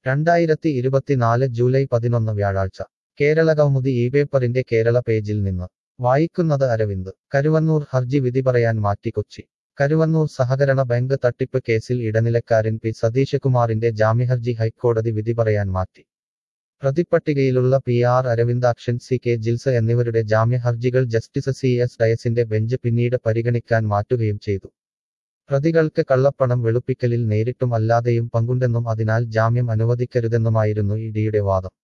രണ്ടായിരത്തി ഇരുപത്തിനാല് ജൂലൈ പതിനൊന്ന് വ്യാഴാഴ്ച കേരള കൗമുദി ഈ പേപ്പറിന്റെ കേരള പേജിൽ നിന്ന് വായിക്കുന്നത് അരവിന്ദ് കരുവന്നൂർ ഹർജി വിധി പറയാൻ മാറ്റി കൊച്ചി കരുവന്നൂർ സഹകരണ ബാങ്ക് തട്ടിപ്പ് കേസിൽ ഇടനിലക്കാരൻ പി സതീശകുമാറിന്റെ ജാമ്യഹർജി ഹൈക്കോടതി വിധി പറയാൻ മാറ്റി പ്രതിപ്പട്ടികയിലുള്ള P R Aravindakshan C K Jils എന്നിവരുടെ ജാമ്യഹർജികൾ ജസ്റ്റിസ് സി എസ് ഡയസിന്റെ ബെഞ്ച് പിന്നീട് പരിഗണിക്കാൻ മാറ്റുകയും ചെയ്തു പ്രതികൾക്ക് കള്ളപ്പണം വെളുപ്പിക്കലിൽ നേരിട്ടും അല്ലാതെയും പങ്കുണ്ടെന്നും അതിനാൽ ജാമ്യം അനുവദിക്കരുതെന്നുമായിരുന്നു ഇഡിയുടെ വാദം